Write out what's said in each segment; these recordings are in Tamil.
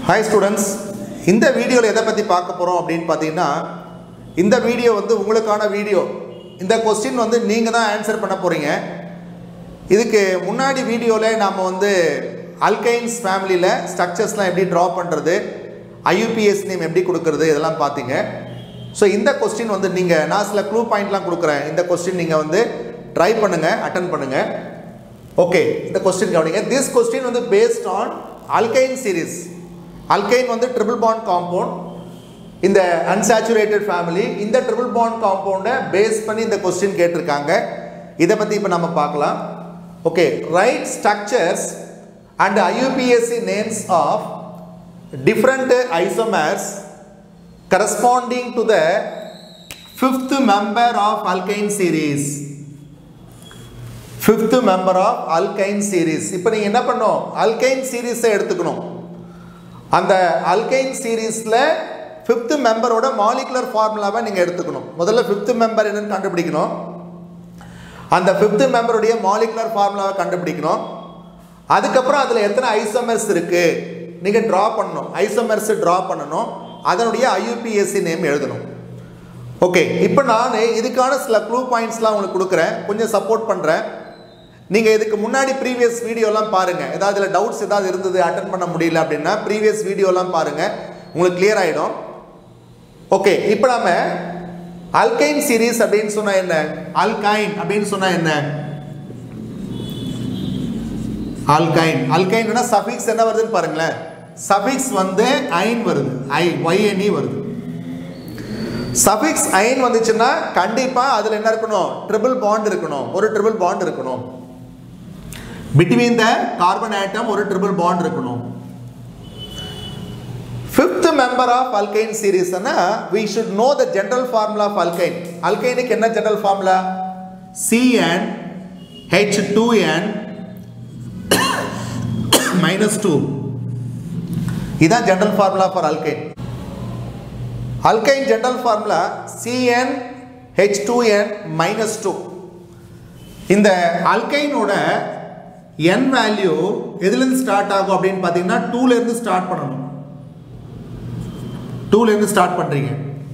ஹாய் ஸ்டூடெண்ட்ஸ் இந்த வீடியோவில் எதை பற்றி பார்க்க போகிறோம் அப்படின்னு பார்த்தீங்கன்னா இந்த வீடியோ வந்து உங்களுக்கான வீடியோ இந்த கொஸ்டின் வந்து நீங்கள் தான் ஆன்சர் பண்ண போகிறீங்க இதுக்கு முன்னாடி வீடியோவில் நாம் வந்து அல்கைன்ஸ் ஃபேமிலியில் ஸ்ட்ரக்சர்ஸ்லாம் எப்படி ட்ரா பண்ணுறது ஐயூபிஎஸ் நேம் எப்படி கொடுக்கறது இதெல்லாம் பார்த்தீங்க ஸோ இந்த கொஸ்டின் வந்து நீங்கள் நான் சில க்ளூ பாயிண்ட்லாம் கொடுக்குறேன் இந்த கொஸ்டின் நீங்கள் வந்து ட்ரை பண்ணுங்கள் அட்டன் பண்ணுங்கள் ஓகே இந்த கொஸ்டின் கவனிங்க திஸ் கொஸ்டின் வந்து based on alkyne series alkyne வந்து ட்ரிபிள் பாண்ட் காம்பவுண்ட் இந்த அன்சாச்சுரேட்டட் ஃபேமிலி இந்த ட்ரிபிள் பாண்ட் காம்பவுண்டை பேஸ் பண்ணி இந்த கொஸ்டின் கேட்டிருக்காங்க இதை பற்றி இப்போ நம்ம பார்க்கலாம் okay right structures and IUPAC names of different isomers corresponding to the fifth member of alkyne series fifth member of alkyne series இப்போ நீங்க என்ன பண்ணணும் alkyne series எடுத்துக்கணும் அந்த alkyne seriesல fifth மெம்பரோட மாலிகுலர் ஃபார்முலாவை நீங்க எடுத்துக்கணும் முதல்ல fifth மெம்பர் என்னன்னு கண்டுபிடிக்கணும் அந்த ஃபிஃப்த் மெம்பருடைய மாலிகுலர் ஃபார்முலாவை கண்டுபிடிக்கணும் அதுக்கப்புறம் அதில் எத்தனை ஐசோமர்ஸ் இருக்கு நீங்கள் ட்ரா பண்ணணும் ஐசோமர்ஸ் ட்ரா பண்ணணும் அதனுடைய ஐயூபிஎஸ்சி நேம் எழுதணும் ஓகே இப்போ நான் இதுக்கான சில க்ளூ பாயிண்ட்ஸ்லாம் உங்களுக்கு கொடுக்குறேன் கொஞ்சம் சப்போர்ட் பண்ணுறேன் நீங்கள் இதுக்கு முன்னாடி ப்ரீவியஸ் வீடியோலாம் பாருங்கள் ஏதாவது இதில் டவுட்ஸ் ஏதாவது இருந்தது அட்டன் பண்ண முடியல அப்படின்னா ப்ரீவியஸ் வீடியோலாம் பாருங்கள் உங்களுக்கு கிளியர் ஆகிடும் ஓகே இப்போ நம்ம அல்கைன் சீரிஸ் அப்படின்னு சொன்னா என்ன அல்கைன் அப்படின்னு சொன்னா என்ன ஆல்கைன் ஆல்கைன்னா சஃபிக்ஸ் என்ன வருதுன்னு பாருங்களேன் சஃபிக்ஸ் வந்து ஐன் வருது ஐ ஒய்என்இ வருது சஃபிக்ஸ் ஐன் வந்துச்சுன்னா கண்டிப்பாக அதில் என்ன இருக்கணும் ட்ரிபிள் பாண்ட் இருக்கணும் ஒரு ட்ரிபிள் பாண்ட் இருக்கணும் பிட்வீன் த கார்பன் ஆட்டம் ஒரு ட்ரிபிள் பாண்ட் இருக்கணும் ஃபிஃப்த் மெம்பர் ஆஃப் அல்கைன் சீரீஸ்னா we should know the general formula of alkyne அல்கைனுக்கு என்ன general formula C N H two N minus two இதான் general formula for alkyne alkyne general formula C N H two N minus two இந்த அல்கைனோட என் வேல்யூ எதுலேருந்து ஸ்டார்ட் ஆகும் அப்படின்னு பார்த்தீங்கன்னா டூலேருந்து ஸ்டார்ட் பண்ணணும் டூலேருந்து ஸ்டார்ட் பண்ணுறீங்க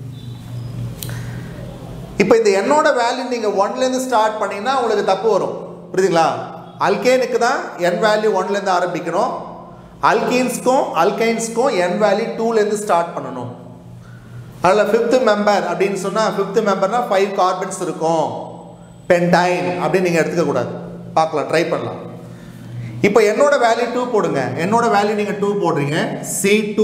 இப்போ இந்த எண்ணோட வேல்யூ நீங்கள் ஒன்லேருந்து ஸ்டார்ட் பண்ணீங்கன்னா உங்களுக்கு தப்பு வரும் புரியுதுங்களா அல்கேனுக்கு தான் என் வேல்யூ ஒன்லேருந்து ஆரம்பிக்கணும் அல்கீன்ஸ்க்கும் அல்கைன்ஸ்க்கும் என் வேல்யூ டூலேருந்து ஸ்டார்ட் பண்ணணும் அதில் ஃபிஃப்த்து மெம்பர் அப்படின்னு சொன்னால் ஃபிஃப்த்து மெம்பர்னால் ஃபைவ் கார்பன்ஸ் இருக்கும் பென்டைன் அப்படின்னு நீங்கள் எடுத்துக்கக்கூடாது பார்க்கலாம் ட்ரை பண்ணலாம் இப்போ என்னோட வேல்யூ டூ போடுங்க என்னோட வேல்யூ நீங்கள் டூ போடுறீங்க C two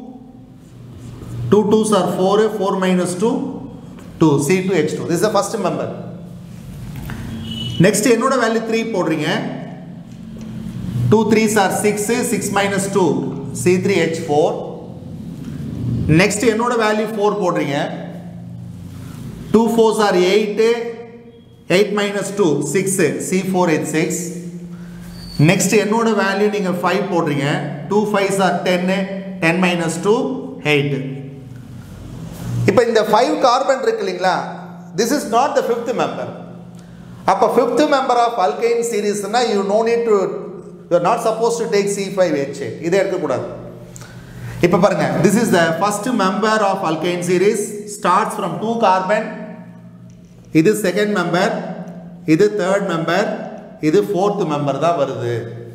two twos are four four minus two two C two H two this the first member next என்னோட வேல்யூ த்ரீ போடுறீங்க two threes are six six minus two C three H four next என்னோட வேல்யூ ஃபோர் போடுறீங்க two fours are eight eight minus two six C four H six next என்னோட வேல்யூ நீங்கள் ஃபைவ் போடுறீங்க டூ ஃபைவ்ஸ் ஆர் டென்னு டென் மைனஸ் டூ எயிட் இப்போ இந்த ஃபைவ் கார்பன் இருக்கு இல்லைங்களா this is not the fifth member அப்போ ஃபிஃப்த் மெம்பர் ஆஃப் அல்கைன் சீரீஸ்னா you know need to you not suppose to take C five H இதை எடுக்கக்கூடாது இப்போ பாருங்க this is the first member of alkyne series starts from two carbon இது செகண்ட் மெம்பர் இது தேர்ட் மெம்பர் இது ஃபோர்த் மெம்பர் தான் வருது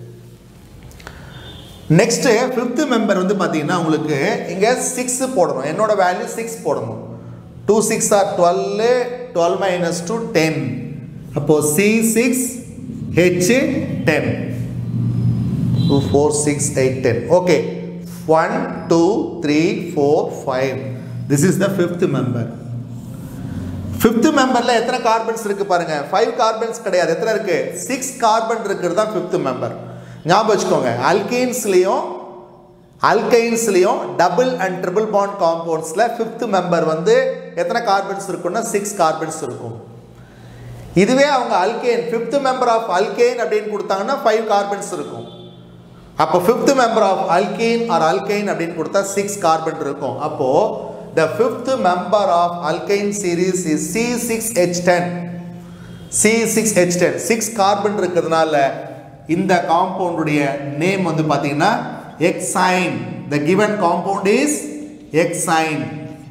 நெக்ஸ்ட் ஃபிஃப்த் மெம்பர் வந்து பார்த்தீங்கன்னா உங்களுக்கு இங்கே சிக்ஸ் போடணும் என்னோட வேல்யூ சிக்ஸ் போடணும் two six are twelve twelve minus two ten அப்போது C six H ten two four six eight ten okay one two three four five this is the fifth member fifth மெம்பரில் எத்தனை கார்பன்ஸ் இருக்கு பாருங்க ஃபைவ் கார்பன்ஸ் கிடையாது எத்தனை இருக்கு சிக்ஸ் கார்பன் இருக்கிறது தான் ஃபிஃப்த் மெம்பர் ஞாபகம் வச்சுக்கோங்க அல்கீன்ஸ்லேயும் அல்கைன்ஸ்லேயும் டபுள் அண்ட் ட்ரிபிள் பாண்ட் காம்பவுண்ட்ஸில் ஃபிஃப்த் மெம்பர் வந்து எத்தனை கார்பன்ஸ் இருக்குன்னா சிக்ஸ் கார்பன்ஸ் இருக்கும் இதுவே அவங்க alkane fifth member of alkane அப்படின்னு கொடுத்தாங்கன்னா ஃபைவ் கார்பன்ஸ் இருக்கும் அப்போ fifth member of alkane or alkyne அப்படின்னு கொடுத்தா சிக்ஸ் கார்பன் இருக்கும் அப்போ the fifth member of alkyne series is C six H ten C six H ten six carbon இருக்கிறதுனால இந்த காம்பவுண்டுடைய நேம் வந்து பார்த்தீங்கன்னா hexyne the given compound is hexyne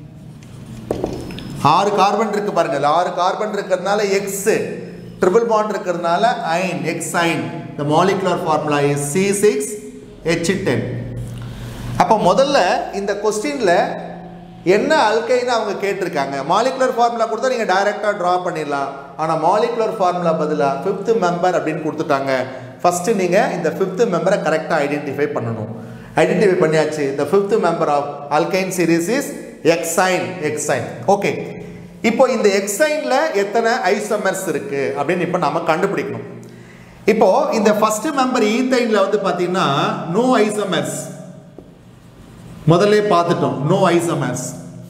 ஆறு கார்பன் இருக்கு பாருங்க இதுல ஆறு கார்பன் இருக்கிறதுனால எக்ஸ் ட்ரிபிள் பாண்ட் இருக்கிறதுனால yne hex yne the molecular formula is C six H ten அப்போ முதல்ல இந்த கொஸ்டின்ல என்ன அல்கைன்னு அவங்க கேட்டிருக்காங்க மாலிகுலர் ஃபார்முலா கொடுத்தா நீங்கள் டைரெக்டாக ட்ரா பண்ணிடலாம் ஆனால் மாலிகுலர் ஃபார்முலா பதிலாக ஃபிஃப்த் மெம்பர் அப்படின்னு கொடுத்துட்டாங்க ஃபஸ்ட்டு நீங்கள் இந்த ஃபிஃப்த் மெம்பரை கரெக்டாக ஐடென்டிஃபை பண்ணணும் ஐடென்டிஃபை பண்ணியாச்சு இந்த fifth member of alkyne series is hexyne hexyne okay இப்போ இந்த எக்ஸைனில் எத்தனை ஐசோமர்ஸ் இருக்கு அப்படின்னு இப்போ நாம கண்டுபிடிக்கணும் இப்போ இந்த ஃபர்ஸ்ட் மெம்பர் ஈத்தைனில் வந்து பார்த்தீங்கன்னா நோ ஐசோமர்ஸ் முதல்ல பார்த்துட்டோம் நோ ஐசோமர்ஸ்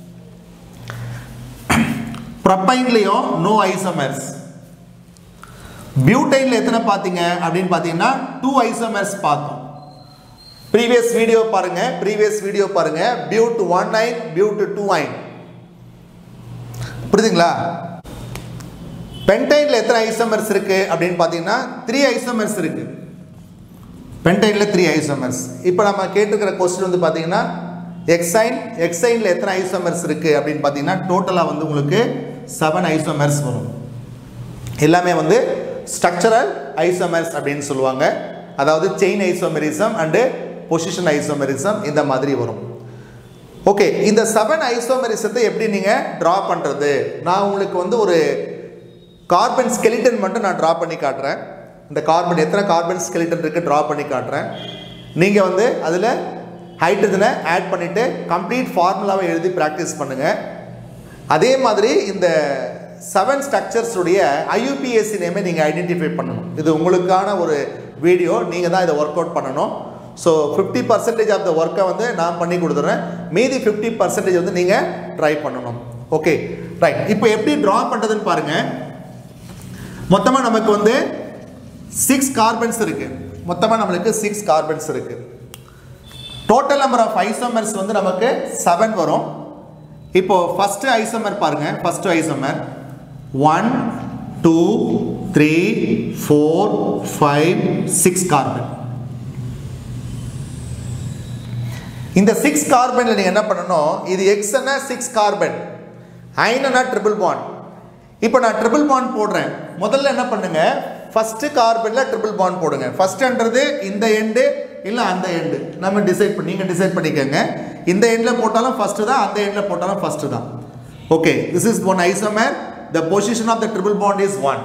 ப்ரொப்பைன்லையும் நோ ஐசோமர்ஸ் பியூட்டைன்ல எத்தனை பார்த்தீங்க அப்படின்னு பார்த்தீங்கன்னா டூ ஐசோமர்ஸ் பார்த்தோம் ப்ரீவியஸ் வீடியோ பாருங்க ப்ரீவியஸ் வீடியோ பாருங்க but one yne but two yne புரியுதுங்களா பென்டைன்ல எத்தனை ஐசோமர்ஸ் இருக்கு அப்படின்னு பார்த்தீங்கன்னா த்ரீ ஐசோமர்ஸ் இருக்கு பென்டைனில் த்ரீ ஐசோமர்ஸ் இப்போ நம்ம கேட்டிருக்கிற கொஸ்டின் வந்து பார்த்தீங்கன்னா எக்ஸைன் எக்ஸைனில் எத்தனை ஐசோமர்ஸ் இருக்குது அப்படின்னு பார்த்தீங்கன்னா டோட்டலாக வந்து உங்களுக்கு செவன் ஐசோமர்ஸ் வரும் எல்லாமே வந்து ஸ்ட்ரக்சரல் ஐசோமர்ஸ் அப்படின்னு சொல்லுவாங்க அதாவது chain isomerism and position isomerism இந்த மாதிரி வரும் ஓகே இந்த செவன் ஐசோமெரிசத்தை எப்படி நீங்கள் ட்ரா பண்ணுறது நான் உங்களுக்கு வந்து ஒரு கார்பன் ஸ்கெலிட்டன் மட்டும் நான் ட்ரா பண்ணி காட்டுறேன் இந்த கார்பன் எத்தனை கார்பன் ஸ்கெலிட்டன் இருக்குது ட்ரா பண்ணி காட்டுறேன் நீங்கள் வந்து அதில் ஹைட்ரஜனை ஆட் பண்ணிவிட்டு கம்ப்ளீட் ஃபார்முலாவை எழுதி ப்ராக்டிஸ் பண்ணுங்கள் அதே மாதிரி இந்த செவன் ஸ்ட்ரக்சர்ஸுடைய ஐயூபிஎஸ்சி நேமை நீங்கள் ஐடென்டிஃபை பண்ணணும் இது உங்களுக்கான ஒரு வீடியோ நீங்கள் தான் இதை ஒர்க் அவுட் பண்ணணும் so fifty percentage of the ஒர்க்கை வந்து நான் பண்ணி கொடுத்துட்றேன் மீதி ஃபிஃப்டி பர்சன்டேஜ் வந்து நீங்கள் ட்ரை பண்ணணும் ஓகே ரைட் இப்போ எப்படி ட்ரா பண்ணுறதுன்னு பாருங்கள் மொத்தமாக நமக்கு வந்து சிக்ஸ் கார்பன்ஸ் இருக்கு மொத்தமாக நம்மளுக்கு சிக்ஸ் கார்பன்ஸ் இருக்கு டோட்டல் நம்பர் ஆஃப் ஐசோமர்ஸ் வந்து நமக்கு செவன் வரும் இப்போ ஃபர்ஸ்ட் ஐசோமர் பாருங்க first isomer one two three four five six carbon இந்த சிக்ஸ் கார்பனில் நீங்கள் என்ன பண்ணணும் இது எக்ஸ்னா சிக்ஸ் கார்பன் ஐனா ட்ரிபிள் பாண்ட் இப்போ நான் ட்ரிபிள் பாண்ட் போடுறேன் முதல்ல என்ன பண்ணுங்க ஃபர்ஸ்ட் கார்பனில் ட்ரிபிள் பாண்ட் போடுங்க ஃபர்ஸ்ட்ன்றது இந்த எண்டு இல்லை அந்த எண்டு நம்ம டிசைட் பண்ணி நீங்கள் டிசைட் பண்ணிக்கோங்க இந்த எண்டில் போட்டாலும் ஃபர்ஸ்ட் தான் அந்த எண்டில் போட்டாலும் ஃபர்ஸ்ட் தான் okay this is one isomer the position of the triple bond is one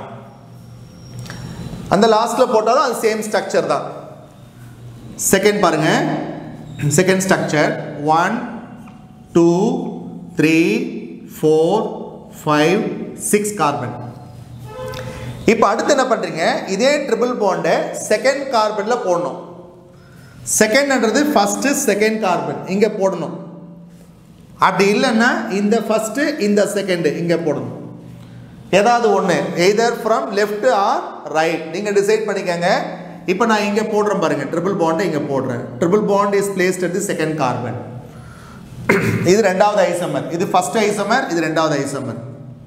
அந்த லாஸ்ட்டில் போட்டாலும் அது சேம் ஸ்ட்ரக்சர் தான் செகண்ட் பாருங்க second structure one two three four five six carbon இப்போ அடுத்து என்ன பண்ணுறீங்க இதே ட்ரிபிள் பாண்டை செகண்ட் கார்பனில் போடணும் செகண்ட்ன்றது ஃபஸ்ட்டு செகண்ட் கார்பன் இங்கே போடணும் அப்படி இல்லைன்னா இந்த ஃபஸ்ட்டு இந்த செகண்டு இங்கே போடணும் ஏதாவது ஒன்று either from left or right நீங்கள் டிசைட் பண்ணிக்கோங்க இப்போ நான் இங்கே போடுறேன் பாருங்கள் ட்ரிபிள் பாண்டை இங்கே போடுறேன் triple bond is placed at the second carbon இது ரெண்டாவது ஐசமர் இது ஃபர்ஸ்ட் ஐசமர் இது ரெண்டாவது isomer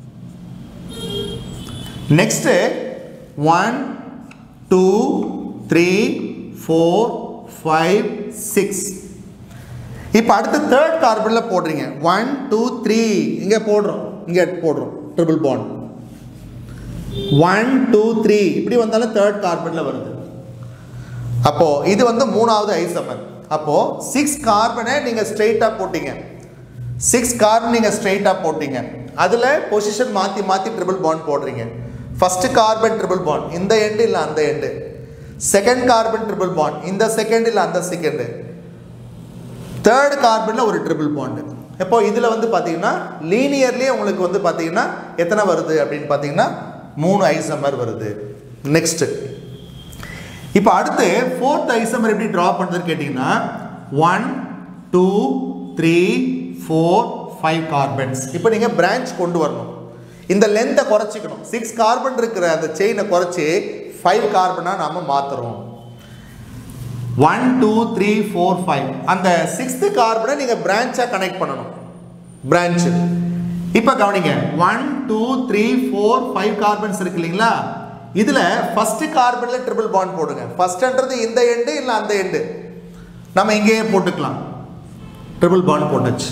next one two three four five six இப்போ அடுத்து தேர்ட் கார்பனில் போடுறீங்க ஒன் டூ த்ரீ இங்கே போடுறோம் இங்கே போடுறோம் triple bond one two three இப்படி வந்தாலும் தேர்ட் கார்பனில் வருது அப்போ இது வந்து மூணாவது ஐசமர் அப்போ சிக்ஸ் கார்பனை நீங்கள் ஸ்ட்ரெயிட்டாக போட்டீங்க சிக்ஸ் கார்பன் நீங்கள் ஸ்ட்ரெயிட்டாக போட்டீங்க அதில் பொசிஷன் மாற்றி மாற்றி ட்ரிபிள் பாண்ட் போடுறீங்க ஃபர்ஸ்ட் கார்பன் ட்ரிபிள் பாண்ட் இந்த எண்டு இல்லை அந்த end second carbon triple bond இந்த செகண்ட் இல்லை அந்த செகண்டு தேர்ட் கார்பனில் ஒரு ட்ரிபிள் பாண்டு இப்போ இதில் வந்து பார்த்தீங்கன்னா லீனியர்லேயே உங்களுக்கு வந்து பார்த்தீங்கன்னா எத்தனை வருது அப்படின்னு பார்த்தீங்கன்னா மூணு ஐசமர் வருது நெக்ஸ்ட்டு இப்போ அடுத்து ஃபோர்த் ஐசமர் எப்படி ட்ரா பண்ணுறதுன்னு கேட்டிங்கன்னா one two three four five carbons இப்போ நீங்கள் பிரான்ச் கொண்டு வரணும் இந்த லென்த்தை குறைச்சிக்கணும் சிக்ஸ் கார்பன் இருக்கிற அந்த செயினை குறைச்சி ஃபைவ் கார்பனாக நாம் மாற்றுறோம் one two three four five அந்த சிக்ஸ்த்து கார்பனை நீங்கள் பிரான்ச்சாக கனெக்ட் பண்ணணும் பிரான்ச்சு இப்போ கவனிங்க one two three four five carbons இருக்கு இல்லைங்களா இதில் ஃபர்ஸ்ட் கார்பனில் ட்ரிபிள் பாண்ட் போடுங்க ஃபர்ஸ்ட்ன்றது இந்த எண்டு இல்லை அந்த எண்டு நம்ம இங்கேயே போட்டுக்கலாம் ட்ரிபிள் பாண்ட் போட்டாச்சு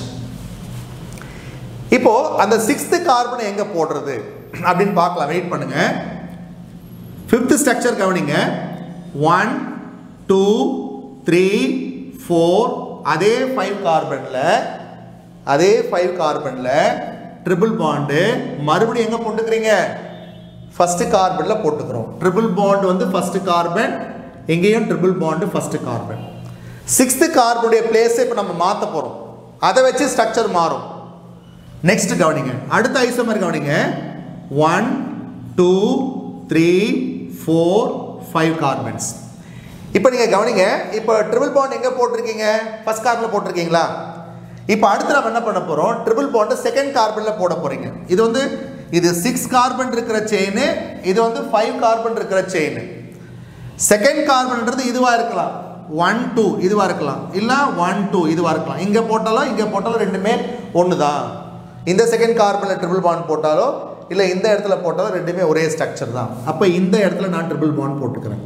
இப்போ அந்த சிக்ஸ்த் கார்பனை எங்க போடுறது அப்படின்னு பார்க்கலாம் வெயிட் பண்ணுங்க ஃபிஃப்த் ஸ்ட்ரக்சர் கவனிங்க ஒன் டூ த்ரீ ஃபோர் அதே ஃபைவ் கார்பனில் அதே ஃபைவ் கார்பனில் ட்ரிபிள் பாண்டு மறுபடியும் எங்கே போட்டுக்கிறீங்க ஃபர்ஸ்ட் கார்பனில் போட்டுக்கிறோம் ட்ரிபிள் பாண்ட் வந்து ஃபர்ஸ்ட் கார்பன் எங்கேயும் triple bond first carbon sixth கார்பனுடைய பிளேஸை இப்போ நம்ம மாற்ற போகிறோம் அதை வச்சு ஸ்ட்ரக்சர் மாறும் நெக்ஸ்ட் கவனிங்க அடுத்த ஐசோமர் கவனிங்க one two three four five carbons இப்போ நீங்கள் கவனிங்க இப்போ ட்ரிபிள் பாண்ட் எங்கே போட்டிருக்கீங்க ஃபர்ஸ்ட் கார்பனில் போட்டிருக்கீங்களா இப்போ அடுத்து நம்ம என்ன பண்ண போகிறோம் ட்ரிபிள் பாண்டு செகண்ட் கார்பனில் போட போகிறீங்க இது வந்து இது சிக்ஸ் கார்பன் இருக்கிற செயின் இது வந்து ஃபைவ் கார்பன் இருக்கிற செயின் செகண்ட் கார்பன்ன்றது இதுவாக இருக்கலாம் ஒன் டூ இதுவாக இருக்கலாம் இல்லை ஒன் டூ இதுவாக இருக்கலாம் இங்கே போட்டாலும் இங்கே போட்டாலும் ரெண்டுமே ஒன்று தான் இந்த செகண்ட் கார்பனில் ட்ரிபிள் பாண்ட் போட்டாலோ இல்லை இந்த இடத்துல போட்டாலும் ரெண்டுமே ஒரே ஸ்ட்ரக்சர் தான் அப்போ இந்த இடத்துல நான் ட்ரிபிள் பாண்ட் போட்டுக்கிறேன்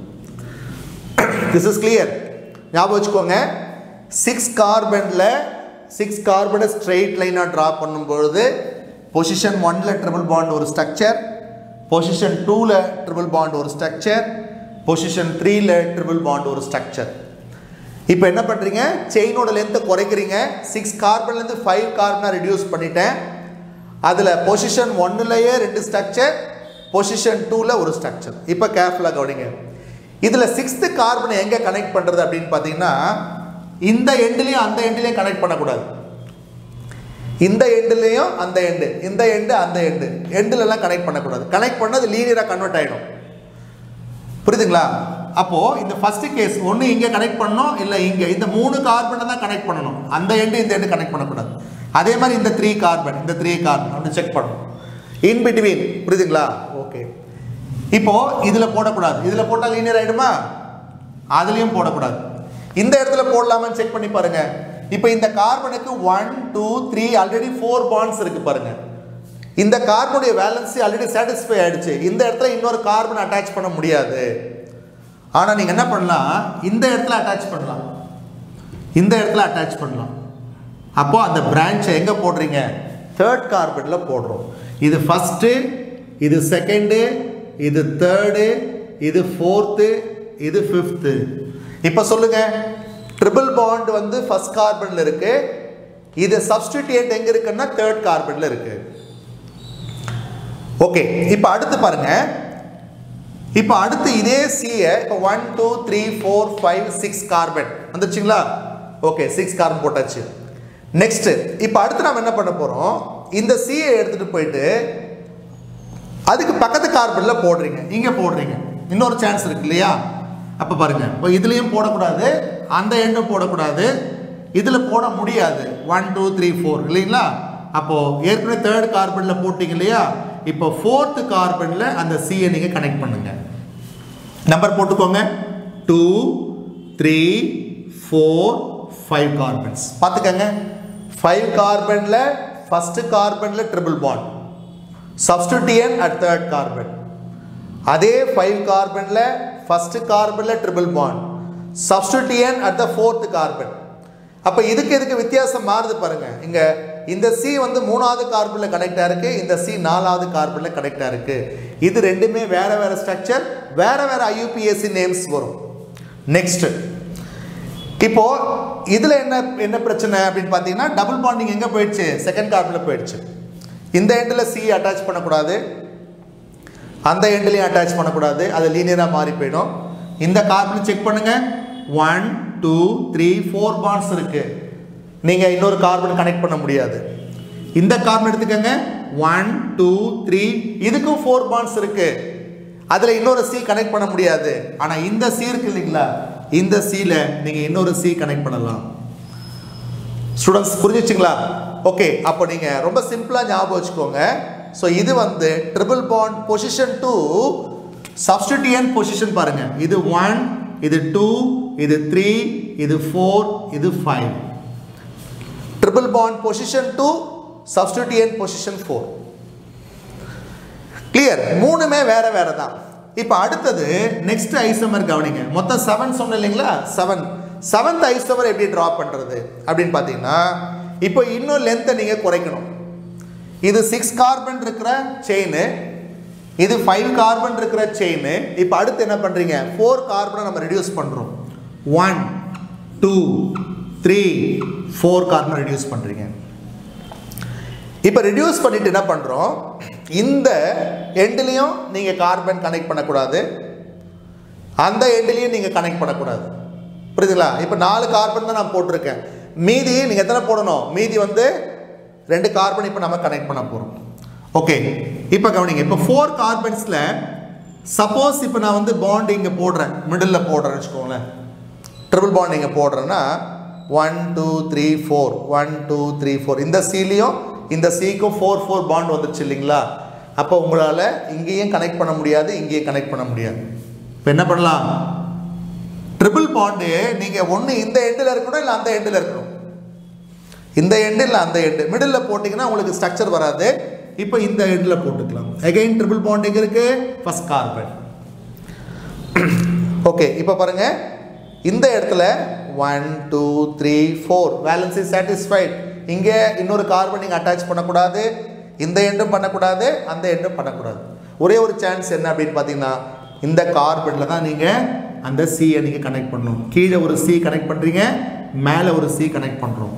திஸ் இஸ் கிளியர் ஞாபகம் வச்சுக்கோங்க சிக்ஸ் கார்பனில் சிக்ஸ் கார்பனை ஸ்ட்ரெயிட் லைனாக ட்ரா பண்ணும்பொழுது பொசிஷன் ஒன்ல ட்ரிபிள் பாண்ட் ஒரு ஸ்ட்ரக்சர் பொசிஷன் டூவில் ட்ரிபிள் பாண்ட் ஒரு ஸ்ட்ரக்சர் பொசிஷன் த்ரீல ட்ரிபிள் பாண்ட் ஒரு ஸ்ட்ரக்சர் இப்போ என்ன பண்ணுறீங்க செயினோட லென்த்தை குறைக்கிறீங்க சிக்ஸ் கார்பன்லேருந்து ஃபைவ் கார்பனாக ரெடியூஸ் பண்ணிட்டேன் அதில் பொசிஷன் ஒன்னுலேயே ரெண்டு ஸ்ட்ரக்சர் பொசிஷன் டூவில் ஒரு ஸ்ட்ரக்சர் இப்போ கேர்ஃபுல்லாக கவனிங்க இதில் சிக்ஸ்த்து கார்பனை எங்கே கனெக்ட் பண்ணுறது அப்படின்னு பார்த்தீங்கன்னா இந்த எண்டுலேயும் அந்த எண்டுலேயும் கனெக்ட் பண்ணக்கூடாது இந்த எண்டுலேயும் அந்த எண்டு இந்த எண்டு அந்த எண்டு எண்டுலலாம் கனெக்ட் பண்ணக்கூடாது கனெக்ட் பண்ணது லீனியராக கன்வெர்ட் ஆகிடும் புரியுதுங்களா அப்போ இந்த ஃபர்ஸ்ட் கேஸ் ஒன்று இங்கே கனெக்ட் பண்ணணும் இல்லை இங்கே இந்த மூணு கார்பனை தான் கனெக்ட் பண்ணணும் அந்த எண்டு இந்த எண்டு கனெக்ட் பண்ணக்கூடாது அதே மாதிரி இந்த த்ரீ கார்பன் இந்த த்ரீ கார்பன் அப்படி செக் பண்ணணும் இன் பிட்வீன் புரியுதுங்களா ஓகே இப்போ இதில் போடக்கூடாது இதில் போட்டால் லீனியர் ஆகிடுமா அதுலேயும் போடக்கூடாது இந்த இடத்துல போடலாமான்னு செக் பண்ணி பாருங்க இப்போ இந்த கார்பனுக்கு one two three already four bonds இருக்கு பாருங்க இந்த கார்பனுடைய வேலன்சி ஆல்ரெடி சாட்டிஸ்ஃபை ஆயிடுச்சு இந்த இடத்துல இன்னொரு கார்பன் அட்டாச் பண்ண முடியாது ஆனால் நீங்கள் என்ன பண்ணலாம் இந்த இடத்துல அட்டாச் பண்ணலாம் இந்த இடத்துல அட்டாச் பண்ணலாம் அப்போ அந்த பிரான்ச்சை எங்கே போடுறீங்க தேர்ட் கார்பனில் போடுறோம் இது ஃபஸ்ட்டு இது செகண்டு இது தேர்டு இது ஃபோர்த்து இது ஃபிஃப்த்து இப்போ சொல்லுங்க ட்ரிபிள் பாண்ட் வந்து ஃபர்ஸ்ட் கார்பனில் இருக்கு இது சப்ஸ்டிடியூட் எங்க இருக்குன்னா தேர்ட் கார்பனில் இருக்கு ஓகே இப்போ அடுத்து பாருங்க இப்போ அடுத்து இதே சியை இப்போ one two three four five six carbon வந்துருச்சுங்களா ஓகே சிக்ஸ் கார்பன் போட்டாச்சு நெக்ஸ்ட் இப்போ அடுத்து நம்ம என்ன பண்ண போறோம் இந்த சியை எடுத்துட்டு போயிட்டு அதுக்கு பக்கத்து கார்பனில் போடுறீங்க இங்கே போடுறீங்க இன்னொரு சான்ஸ் இருக்கு இல்லையா அப்போ பாருங்க இப்போ இதுலேயும் போடக்கூடாது அந்த எண்டும் போடக்கூடாது இதில் போட முடியாது ஒன் டூ த்ரீ ஃபோர் இல்லைங்களா அப்போது ஏற்கனவே தேர்ட் கார்பனில் போட்டிங்க இல்லையா இப்போ ஃபோர்த்து கார்பனில் அந்த சியை நீங்கள் கனெக்ட் பண்ணுங்க நம்பர் போட்டுக்கோங்க two three four five carbons பார்த்துக்கங்க ஃபைவ் கார்பனில் ஃபஸ்ட்டு கார்பனில் triple bond substituent at third carbon அதே ஃபைவ் கார்பனில் ஃபர்ஸ்ட் கார்பனில் triple bond substituent at the fourth carbon அப்போ இதுக்கு இதுக்கு வித்தியாசம் மாறுது பாருங்க இங்க இந்த சி வந்து மூணாவது கார்பனில் கனெக்ட் ஆயிருக்கு இந்த சி நாலாவது கார்பனில் கனெக்ட் ஆயிருக்கு இது ரெண்டுமே வேற வேற ஸ்ட்ரக்சர் வேற வேற ஐயூபிஎஸ்சி நேம்ஸ் வரும் நெக்ஸ்ட் இப்போ இதுல என்ன என்ன பிரச்சனை அப்படின்னு பார்த்தீங்கன்னா டபுள் பாண்டிங் எங்க போயிடுச்சு செகண்ட் கார்பனில் போயிடுச்சு இந்த எண்டில் சி அட்டாச் பண்ணக்கூடாது அந்த எண்ட்லையும் அட்டாச் பண்ணக்கூடாது அது லீனியராக மாறி போயிடும் இந்த கார்பன் செக் பண்ணுங்க one two three four bonds இருக்கு நீங்கள் இன்னொரு கார்பன் கனெக்ட் பண்ண முடியாது இந்த கார்பன் எடுத்துக்கோங்க ஒன் டூ த்ரீ இதுக்கும் ஃபோர் பாண்ட்ஸ் இருக்கு அதில் இன்னொரு சி கனெக்ட் பண்ண முடியாது ஆனால் இந்த சி இருக்கு இல்லைங்களா இந்த சியில் நீங்கள் இன்னொரு சி கனெக்ட் பண்ணலாம் ஸ்டூடெண்ட்ஸ் புரிஞ்சிச்சுங்களா ஓகே அப்போ நீங்கள் ரொம்ப சிம்பிளாக ஞாபகம் வச்சுக்கோங்க ஸோ இது வந்து triple bond position two substituent position பாருங்க இது ஒன் இது டூ இது த்ரீ இது ஃபோர் இது five triple bond position two substituent position four clear மூணுமே வேற வேற தான் இப்போ அடுத்தது நெக்ஸ்ட் ஐசமர் கவனிங்க மொத்தம் செவன் சொன்னேன் இல்லைங்களா செவன் செவன்த் ஐசோமர் எப்படி ட்ரா பண்ணுறது அப்படின்னு பார்த்தீங்கன்னா இப்போ இன்னும் லென்த்தை நீங்கள் குறைக்கணும் இது சிக்ஸ் கார்பன் இருக்கிற செயின் இது ஃபைவ் கார்பன் இருக்கிற செயின் இப்போ அடுத்து என்ன பண்ணுறீங்க ஃபோர் கார்பனை நம்ம ரெடியூஸ் பண்ணுறோம் one two three four carbon reduce பண்ணுறீங்க இப்போ ரெடியூஸ் பண்ணிட்டு என்ன பண்ணுறோம் இந்த எண்ட்லேயும் நீங்கள் கார்பன் கனெக்ட் பண்ணக்கூடாது அந்த எண்ட்லேயும் நீங்கள் கனெக்ட் பண்ணக்கூடாது புரியுதுங்களா இப்போ நாலு கார்பன் தான் நான் போட்டிருக்கேன் மீதி நீங்கள் எத்தனை போடணும் மீதி வந்து ரெண்டு கார்பன் இப்போ நம்ம கனெக்ட் பண்ண போகிறோம் ஓகே இப்போ கவனிங்க இப்போ ஃபோர் கார்பன்ஸில் சப்போஸ் இப்போ நான் வந்து பாண்ட் இங்கே போடுறேன் மிடில் போடுறேன்னு வச்சுக்கோங்களேன் ட்ரிபிள் பாண்ட் இங்கே போடுறேன்னா one two three four one two three four இந்த சீலையும் இந்த சிக்கும் ஃபோர் ஃபோர் பாண்ட் வந்துச்சு இல்லைங்களா அப்போ உங்களால் இங்கேயும் கனெக்ட் பண்ண முடியாது இங்கேயும் கனெக்ட் பண்ண முடியாது இப்போ என்ன பண்ணலாம் ட்ரிபிள் பாண்டு நீங்கள் ஒன்று இந்த எண்டில் இருக்கணும் இல்லை அந்த எண்டில் இருக்கணும் இந்த எண்டு இல்லை அந்த எண்டு மிடில் போட்டிங்கன்னா உங்களுக்கு ஸ்ட்ரக்சர் வராது இப்போ இந்த எண்டில் போட்டுக்கலாம் அகைன் ட்ரிபிள் பாண்ட் எங்கே இருக்கு ஃபர்ஸ்ட் கார்பன் ஓகே இப்போ பாருங்க இந்த இடத்துல one two three four balance is satisfied இங்கே இன்னொரு கார்பன் நீங்கள் அட்டாச் பண்ணக்கூடாது இந்த எண்டும் பண்ணக்கூடாது அந்த எண்டும் பண்ணக்கூடாது ஒரே ஒரு சான்ஸ் என்ன அப்படின்னு பார்த்தீங்கன்னா இந்த கார்பனில் தான் நீங்கள் அந்த சியை நீங்கள் கனெக்ட் பண்ணணும் கீழே ஒரு சி கனெக்ட் பண்ணுறீங்க மேலே ஒரு சி கனெக்ட் பண்ணுறோம்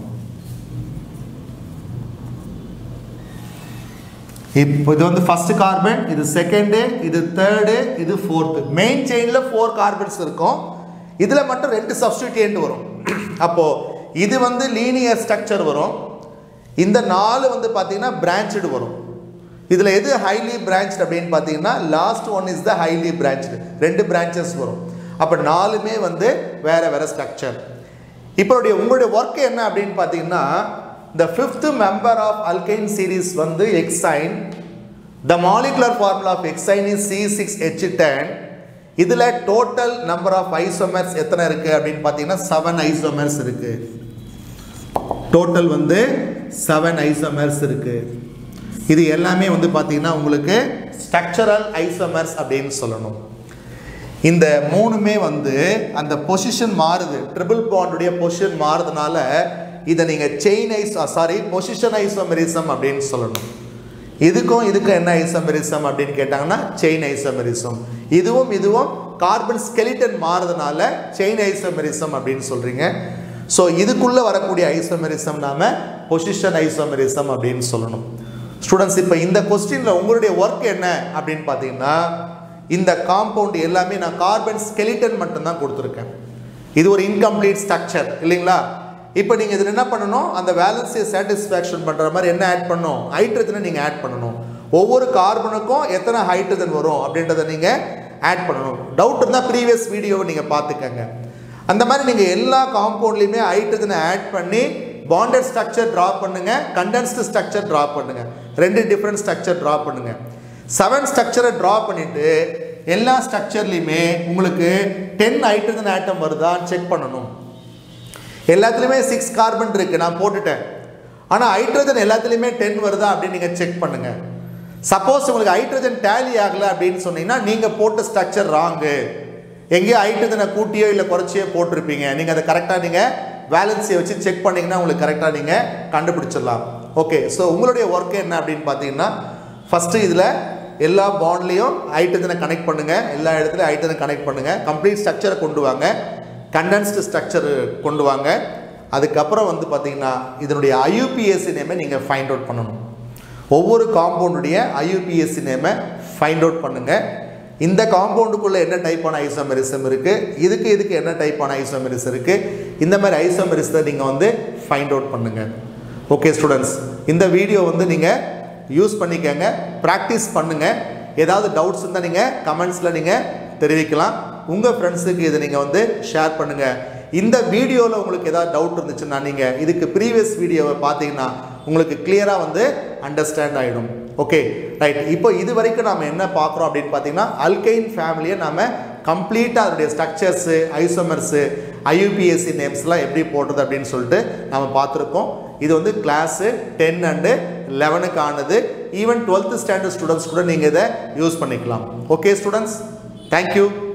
இப்போ இது வந்து ஃபர்ஸ்ட் கார்பன் இது செகண்டு இது தேர்டு இது ஃபோர்த்து மெயின் செயினில் ஃபோர் கார்பன்ஸ் இருக்கும் இதில் மட்டும் ரெண்டு சப்ஸ்டியூட்டியன்ட் வரும் அப்போது இது வந்து லீனியர் ஸ்ட்ரக்சர் வரும் இந்த நாலு வந்து பார்த்தீங்கன்னா பிரான்ச்சடு வரும் இதில் எது ஹைலி பிரான்ச்டு அப்படின்னு பார்த்தீங்கன்னா last one is the highly branched ரெண்டு பிரான்ச்சஸ் வரும் அப்போ நாலுமே வந்து வேற வேற ஸ்ட்ரக்சர் இப்போ உங்களுடைய ஒர்க் என்ன அப்படின்னு பார்த்தீங்கன்னா the fifth member of alkyne series வந்து hexane the molecular formula of hexane is C6H10 இதுல total number of isomers எத்தனை இருக்கு அப்படின்னு பார்த்தீங்கன்னா செவன் isomers இருக்கு டோட்டல் வந்து செவன் ஐசோமர்ஸ் இருக்கு இது எல்லாமே வந்து பார்த்தீங்கன்னா உங்களுக்கு ஸ்ட்ரக்சரல் ஐசோமர்ஸ் அப்படின்னு சொல்லணும் இந்த மூணுமே வந்து அந்த பொசிஷன் மாறுது ட்ரிபிள் பாண்டுடைய பொசிஷன் மாறுறதுனால இதை நீங்கள் chain is sorry position isomerism அப்படின்னு சொல்லணும் இதுக்கும் இதுக்கும் என்ன ஐசோமெரிசம் அப்படின்னு கேட்டாங்கன்னா செயின் ஐசோமெரிசம் இதுவும் இதுவும் கார்பன் ஸ்கெலிட்டன் மாறுறதுனால செயின் ஐசோமெரிசம் அப்படின்னு சொல்கிறீங்க ஸோ இதுக்குள்ளே வரக்கூடிய ஐசோமெரிசம் நாம பொசிஷன் ஐசோமெரிசம் அப்படின்னு சொல்லணும் ஸ்டூடெண்ட்ஸ் இப்போ இந்த கொஸ்டினில் உங்களுடைய ஒர்க் என்ன அப்படின்னு பார்த்தீங்கன்னா இந்த காம்பவுண்ட் எல்லாமே நான் கார்பன் ஸ்கெலிட்டன் மட்டும்தான் கொடுத்துருக்கேன் இது ஒரு இன்கம்ப்ளீட் ஸ்ட்ரக்சர் இல்லைங்களா இப்போ நீங்கள் இதில் என்ன பண்ணணும் அந்த வேலன்ஸை சாட்டிஸ்ஃபேக்ஷன் பண்ணுற மாதிரி என்ன ஆட் பண்ணணும் ஹைட்ரஜனை நீங்கள் ஆட் பண்ணணும் ஒவ்வொரு கார்பனுக்கும் எத்தனை ஹைட்ரஜன் வரும் அப்படின்றத நீங்கள் ஆட் பண்ணணும் டவுட் இருந்தால் ப்ரீவியஸ் வீடியோவை நீங்கள் பார்த்துக்கங்க அந்த மாதிரி நீங்கள் எல்லா காம்பவுண்ட்லேயுமே ஹைட்ரஜனை ஆட் பண்ணி பாண்டட் ஸ்ட்ரக்சர் ட்ரா பண்ணுங்க கண்டென்ஸ்டு ஸ்ட்ரக்சர் ட்ரா பண்ணுங்க ரெண்டு டிஃப்ரெண்ட் ஸ்ட்ரக்சர் ட்ரா பண்ணுங்க செவன் ஸ்ட்ரக்சரை ட்ரா பண்ணிட்டு எல்லா ஸ்ட்ரக்சர்லையுமே உங்களுக்கு டென் ஹைட்ரஜன் ஆட்டம் வருதான்னு செக் பண்ணணும் எல்லாத்துலேயுமே சிக்ஸ் கார்பன் இருக்கு நான் போட்டுட்டேன் ஆனால் ஹைட்ரஜன் எல்லாத்துலேயுமே டென் வருதா அப்படின்னு நீங்கள் செக் பண்ணுங்க சப்போஸ் உங்களுக்கு ஹைட்ரஜன் டேலி ஆகலை அப்படின்னு சொன்னீங்கன்னா நீங்கள் போட்ட ஸ்ட்ரக்சர் ராங்கு எங்கேயோ ஹைட்ரஜனை கூட்டியோ இல்லை குறைச்சியோ போட்டிருப்பீங்க நீங்கள் அதை கரெக்டாக நீங்கள் வேலன்ஸியை வச்சு செக் பண்ணிங்கன்னா உங்களுக்கு கரெக்டாக நீங்கள் கண்டுபிடிச்சிடலாம் ஓகே ஸோ உங்களுடைய ஒர்க் என்ன அப்படின்னு பார்த்தீங்கன்னா ஃபஸ்ட்டு இதில் எல்லா பாண்ட்லேயும் ஹைட்ரஜனை கனெக்ட் பண்ணுங்கள் எல்லா இடத்துலையும் ஹைட்ரஜனை கனெக்ட் பண்ணுங்கள் கம்ப்ளீட் ஸ்ட்ரக்சரை கொண்டு வாங்க கண்டென்ஸ்டு ஸ்ட்ரக்சர் கொண்டு வாங்க அதுக்கப்புறம் வந்து பார்த்தீங்கன்னா இதனுடைய ஐயூபிஎஸ்சி நேமை நீங்கள் ஃபைண்ட் அவுட் பண்ணணும் ஒவ்வொரு காம்பவுண்டுடைய ஐயூபிஎஸ்சி நேமை ஃபைண்ட் அவுட் பண்ணுங்கள் இந்த காம்பவுண்டுக்குள்ளே என்ன டைப்பான ஐசோமெரிசம் இருக்குது இதுக்கு இதுக்கு என்ன டைப்பான ஐசோமெரிஸ் இருக்குது இந்த மாதிரி ஐசோமெரிஸை நீங்கள் வந்து ஃபைண்ட் அவுட் பண்ணுங்கள் ஓகே ஸ்டூடெண்ட்ஸ் இந்த வீடியோ வந்து நீங்கள் யூஸ் பண்ணிக்கங்க ப்ராக்டிஸ் பண்ணுங்கள் ஏதாவது டவுட்ஸ் இருந்தால் நீங்கள் கமெண்ட்ஸில் நீங்கள் தெரிவிக்கலாம் உங்கள் ஃப்ரெண்ட்ஸுக்கு இதை நீங்கள் வந்து ஷேர் பண்ணுங்கள் இந்த வீடியோவில் உங்களுக்கு ஏதாவது டவுட் இருந்துச்சுன்னா நீங்கள் இதுக்கு ப்ரீவியஸ் வீடியோவை பார்த்தீங்கன்னா உங்களுக்கு கிளியராக வந்து அண்டர்ஸ்டாண்ட் ஆகிடும் ஓகே ரைட் இப்போ இது வரைக்கும் நாம் என்ன பார்க்குறோம் அப்படின்னு பார்த்தீங்கன்னா அல்கைன் ஃபேமிலியை நாம் கம்ப்ளீட்டாக அதனுடைய ஸ்ட்ரக்சர்ஸு ஐசோமர்ஸு ஐயூபிஎஸ்சி நேம்ஸ்லாம் எப்படி போடுறது அப்படின்னு சொல்லிட்டு நம்ம பார்த்துருக்கோம் இது வந்து கிளாஸு டென் அண்டு லெவனுக்கு ஆனது ஈவன் டுவெல்த்து ஸ்டாண்டர்ட் ஸ்டூடெண்ட்ஸ் கூட நீங்கள் இதை யூஸ் பண்ணிக்கலாம் ஓகே ஸ்டூடெண்ட்ஸ் தேங்க்யூ